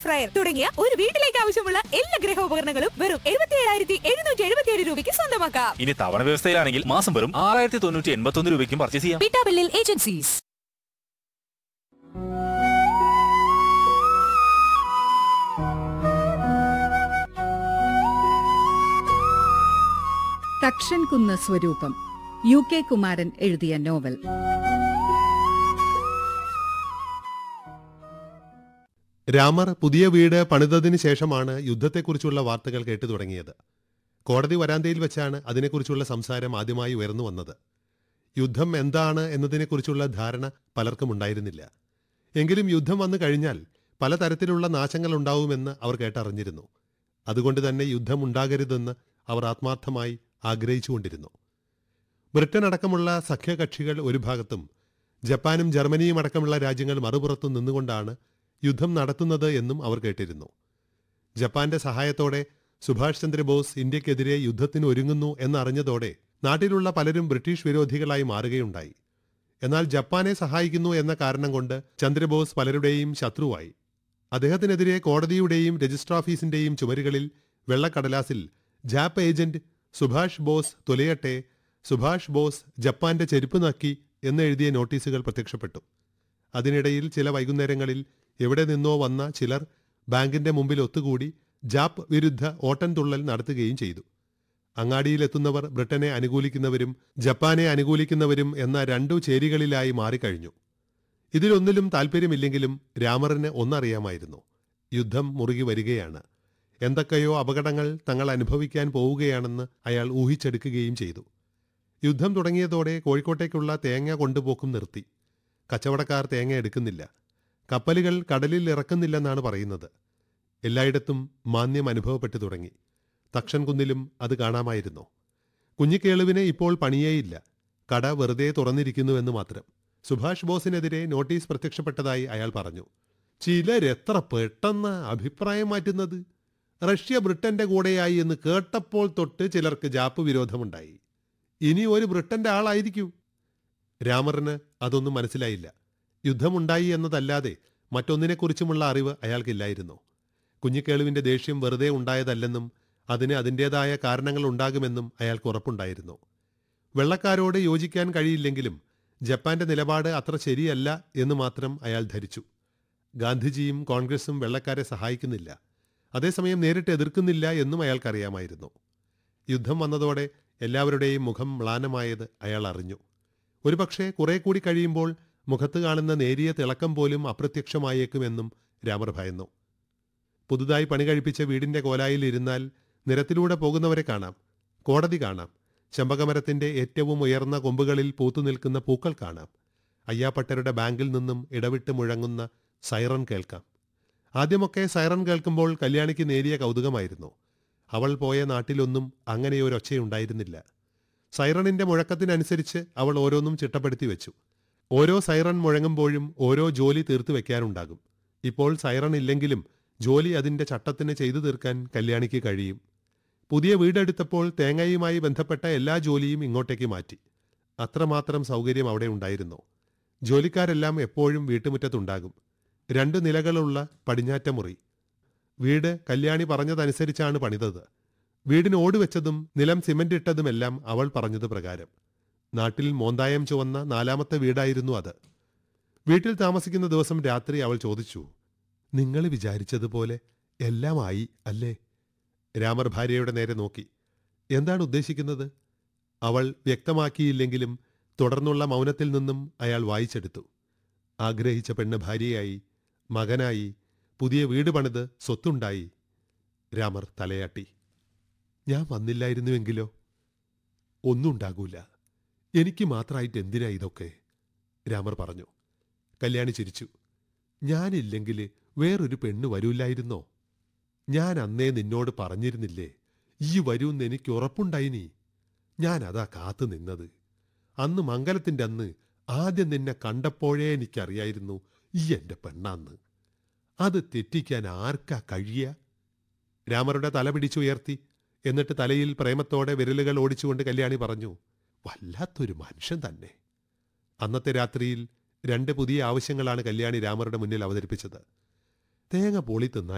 fryer തുടങ്ങിയ ഒരു വീട്ടിലേക്ക് ആവശ്യമുള്ള എല്ലാ ഗൃഹോപകരണങ്ങളും വെറും എഴുപത്തി ഏഴായിരത്തി എഴുന്നൂറ്റി എഴുപത്തിയേഴ് രൂപയ്ക്ക് സ്വന്തമാക്കാം ഇനി തവണ വ്യവസ്ഥയിലാണെങ്കിൽ മാസം വെറും ആറായിരത്തി തൊണ്ണൂറ്റി എൺപത്തി ഒന്ന് രൂപയ്ക്കും പർച്ചേസ് ചെയ്യാം പിട്ടാബില്ലിൽ ഏജൻസീസ് തക്ഷൻകുന്ന് സ്വരൂപം യു കെ കുമാരൻ എഴുതിയ നോവൽ രാമർ പുതിയ വീട് പണിതതിനു ശേഷമാണ് യുദ്ധത്തെക്കുറിച്ചുള്ള വാർത്തകൾ കേട്ടു തുടങ്ങിയത് കോടതി വരാന്തയിൽ വെച്ചാണ് അതിനെക്കുറിച്ചുള്ള സംസാരം ആദ്യമായി ഉയർന്നു വന്നത് യുദ്ധം എന്താണ് എന്നതിനെക്കുറിച്ചുള്ള ധാരണ പലർക്കും ഉണ്ടായിരുന്നില്ല എങ്കിലും യുദ്ധം വന്നു കഴിഞ്ഞാൽ പലതരത്തിലുള്ള നാശങ്ങൾ ഉണ്ടാവുമെന്ന് അവർ കേട്ടറിഞ്ഞിരുന്നു അതുകൊണ്ട് തന്നെ യുദ്ധം ഉണ്ടാകരുതെന്ന് അവർ ആത്മാർത്ഥമായി ആഗ്രഹിച്ചുകൊണ്ടിരുന്നു ബ്രിട്ടൻ അടക്കമുള്ള സഖ്യകക്ഷികൾ ഒരു ഭാഗത്തും ജപ്പാനും ജർമ്മനിയും അടക്കമുള്ള രാജ്യങ്ങൾ മറുപുറത്തും നിന്നുകൊണ്ടാണ് യുദ്ധം നടത്തുന്നത് എന്നും അവർ കേട്ടിരുന്നു ജപ്പാന്റെ സഹായത്തോടെ സുഭാഷ് ചന്ദ്രബോസ് ഇന്ത്യക്കെതിരെ യുദ്ധത്തിന് ഒരുങ്ങുന്നു എന്നറിഞ്ഞതോടെ നാട്ടിലുള്ള പലരും ബ്രിട്ടീഷ് വിരോധികളായി മാറുകയുണ്ടായി എന്നാൽ ജപ്പാനെ സഹായിക്കുന്നു എന്ന കാരണം കൊണ്ട് ചന്ദ്രബോസ് പലരുടെയും ശത്രുവായി അദ്ദേഹത്തിനെതിരെ കോടതിയുടെയും രജിസ്റ്റർ ഓഫീസിന്റെയും ചുമരുകളിൽ വെള്ളക്കടലാസിൽ ജാപ്പ് ഏജന്റ് സുഭാഷ് ബോസ് തുലയട്ടെ സുഭാഷ് ബോസ് ജപ്പാന്റെ ചെരുപ്പ് നക്കി എന്നെഴുതിയ നോട്ടീസുകൾ പ്രത്യക്ഷപ്പെട്ടു അതിനിടയിൽ ചില വൈകുന്നേരങ്ങളിൽ എവിടെ നിന്നോ വന്ന ചിലർ ബാങ്കിന്റെ മുമ്പിൽ ഒത്തുകൂടി ജാപ്പ് വിരുദ്ധ ഓട്ടൻതുള്ളൽ നടത്തുകയും ചെയ്തു അങ്ങാടിയിലെത്തുന്നവർ ബ്രിട്ടനെ അനുകൂലിക്കുന്നവരും ജപ്പാനെ അനുകൂലിക്കുന്നവരും എന്ന രണ്ടു ചേരികളിലായി മാറിക്കഴിഞ്ഞു ഇതിലൊന്നിലും താൽപ്പര്യമില്ലെങ്കിലും രാമറിന് ഒന്നറിയാമായിരുന്നു യുദ്ധം മുറുകി വരികയാണ് എന്തൊക്കെയോ അപകടങ്ങൾ തങ്ങൾ അനുഭവിക്കാൻ പോവുകയാണെന്ന് അയാൾ ഊഹിച്ചെടുക്കുകയും ചെയ്തു യുദ്ധം തുടങ്ങിയതോടെ കോഴിക്കോട്ടേക്കുള്ള തേങ്ങ കൊണ്ടുപോക്കും നിർത്തി കച്ചവടക്കാർ തേങ്ങ എടുക്കുന്നില്ല കപ്പലുകൾ കടലിൽ ഇറക്കുന്നില്ലെന്നാണ് പറയുന്നത് എല്ലായിടത്തും മാന്യം അനുഭവപ്പെട്ടു തുടങ്ങി തക്ഷൻകുന്നിലും അത് കാണാമായിരുന്നു കുഞ്ഞിക്കേളുവിന് ഇപ്പോൾ പണിയേയില്ല കട വെറുതെ തുറന്നിരിക്കുന്നുവെന്ന് മാത്രം സുഭാഷ് ബോസിനെതിരെ നോട്ടീസ് പ്രത്യക്ഷപ്പെട്ടതായി അയാൾ പറഞ്ഞു ചിലരെത്ര പെട്ടെന്ന് അഭിപ്രായം മാറ്റുന്നത് റഷ്യ ബ്രിട്ടന്റെ കൂടെയായി എന്ന് കേട്ടപ്പോൾ തൊട്ട് ചിലർക്ക് ജാപ്പ് വിരോധമുണ്ടായി ഇനി ഒരു ബ്രിട്ടന്റെ ആളായിരിക്കൂ രാമറിന് അതൊന്നും മനസ്സിലായില്ല യുദ്ധമുണ്ടായി എന്നതല്ലാതെ മറ്റൊന്നിനെക്കുറിച്ചുമുള്ള അറിവ് അയാൾക്കില്ലായിരുന്നു കുഞ്ഞിക്കേളുവിന്റെ ദേഷ്യം വെറുതെ ഉണ്ടായതല്ലെന്നും അതിന് അതിൻ്റെതായ കാരണങ്ങൾ ഉണ്ടാകുമെന്നും അയാൾക്ക് ഉറപ്പുണ്ടായിരുന്നു വെള്ളക്കാരോട് യോജിക്കാൻ കഴിയില്ലെങ്കിലും ജപ്പാന്റെ നിലപാട് അത്ര ശരിയല്ല എന്ന് മാത്രം അയാൾ ധരിച്ചു ഗാന്ധിജിയും കോൺഗ്രസും വെള്ളക്കാരെ സഹായിക്കുന്നില്ല അതേസമയം നേരിട്ട് എതിർക്കുന്നില്ല എന്നും അയാൾക്കറിയാമായിരുന്നു യുദ്ധം വന്നതോടെ എല്ലാവരുടെയും മുഖം മ്ലാനമായത് അയാൾ അറിഞ്ഞു ഒരുപക്ഷെ കുറെ കൂടി കഴിയുമ്പോൾ മുഖത്ത് കാണുന്ന നേരിയ തിളക്കം പോലും അപ്രത്യക്ഷമായേക്കുമെന്നും രാമർ ഭയന്നു പുതുതായി പണി കഴിപ്പിച്ച വീടിന്റെ കോലായിൽ ഇരുന്നാൽ നിരത്തിലൂടെ പോകുന്നവരെ കാണാം കോടതി കാണാം ചെമ്പകമരത്തിന്റെ ഏറ്റവും ഉയർന്ന കൊമ്പുകളിൽ പൂത്തുനിൽക്കുന്ന പൂക്കൾ കാണാം അയ്യാപ്പട്ടരുടെ ബാങ്കിൽ നിന്നും ഇടവിട്ട് മുഴങ്ങുന്ന സൈറൺ കേൾക്കാം ആദ്യമൊക്കെ സൈറൺ കേൾക്കുമ്പോൾ കല്യാണിക്ക് നേരിയ കൗതുകമായിരുന്നു അവൾ പോയ നാട്ടിലൊന്നും അങ്ങനെയൊരൊച്ചയുണ്ടായിരുന്നില്ല സൈറണിന്റെ മുഴക്കത്തിനനുസരിച്ച് അവൾ ഓരോന്നും ചിട്ടപ്പെടുത്തി വെച്ചു ഓരോ സൈറൺ മുഴങ്ങുമ്പോഴും ഓരോ ജോലി തീർത്തു വെക്കാനുണ്ടാകും ഇപ്പോൾ സൈറൺ ഇല്ലെങ്കിലും ജോലി അതിന്റെ ചട്ടത്തിന് ചെയ്തു തീർക്കാൻ കല്യാണിക്ക് കഴിയും പുതിയ വീടെടുത്തപ്പോൾ തേങ്ങയുമായി ബന്ധപ്പെട്ട എല്ലാ ജോലിയും ഇങ്ങോട്ടേക്ക് മാറ്റി അത്രമാത്രം സൗകര്യം അവിടെ ഉണ്ടായിരുന്നു ജോലിക്കാരെല്ലാം എപ്പോഴും വീട്ടുമുറ്റത്തുണ്ടാകും രണ്ട് നിലകളുള്ള പടിഞ്ഞാറ്റ മുറി വീട് കല്യാണി പറഞ്ഞതനുസരിച്ചാണ് പണിതത് വീടിന് ഓടുവെച്ചതും നിലം സിമന്റ് ഇട്ടതുമെല്ലാം അവൾ പറഞ്ഞത് പ്രകാരം നാട്ടിൽ മോന്തായം ചുവന്ന നാലാമത്തെ വീടായിരുന്നു അത് വീട്ടിൽ താമസിക്കുന്ന ദിവസം രാത്രി അവൾ ചോദിച്ചു നിങ്ങൾ വിചാരിച്ചതുപോലെ എല്ലാമായി അല്ലേ രാമർ ഭാര്യയുടെ നേരെ നോക്കി എന്താണ് ഉദ്ദേശിക്കുന്നത് അവൾ വ്യക്തമാക്കിയില്ലെങ്കിലും തുടർന്നുള്ള മൗനത്തിൽ നിന്നും അയാൾ വായിച്ചെടുത്തു ആഗ്രഹിച്ച പെണ്ണ് ഭാര്യയായി മകനായി പുതിയ വീട് പണിത് സ്വത്തുണ്ടായി രാമർ തലയാട്ടി ഞാൻ വന്നില്ലായിരുന്നുവെങ്കിലോ ഒന്നും ഉണ്ടാകൂല എനിക്ക് മാത്രമായിട്ട് എന്തിനാ ഇതൊക്കെ രാമർ പറഞ്ഞു കല്യാണി ചിരിച്ചു ഞാനില്ലെങ്കിൽ വേറൊരു പെണ്ണ് വരൂല്ലായിരുന്നോ ഞാൻ അന്നേ നിന്നോട് പറഞ്ഞിരുന്നില്ലേ ഈ വരൂന്ന് എനിക്ക് ഉറപ്പുണ്ടായിനി ഞാൻ അതാ കാത്തു നിന്നത് അന്ന് മംഗലത്തിന്റെ അന്ന് ആദ്യം നിന്നെ കണ്ടപ്പോഴേ എനിക്കറിയായിരുന്നു ഈ എന്റെ പെണ്ണാന്ന് അത് തെറ്റിക്കാൻ ആർക്കാ കഴിയ രാമറുടെ തല പിടിച്ചുയർത്തി എന്നിട്ട് തലയിൽ പ്രേമത്തോടെ വിരലുകൾ ഓടിച്ചുകൊണ്ട് കല്യാണി പറഞ്ഞു വല്ലാത്തൊരു മനുഷ്യൻ തന്നെ അന്നത്തെ രാത്രിയിൽ രണ്ട് പുതിയ ആവശ്യങ്ങളാണ് കല്യാണി രാമറുടെ മുന്നിൽ അവതരിപ്പിച്ചത് തേങ്ങ പൊളി തിന്നാൽ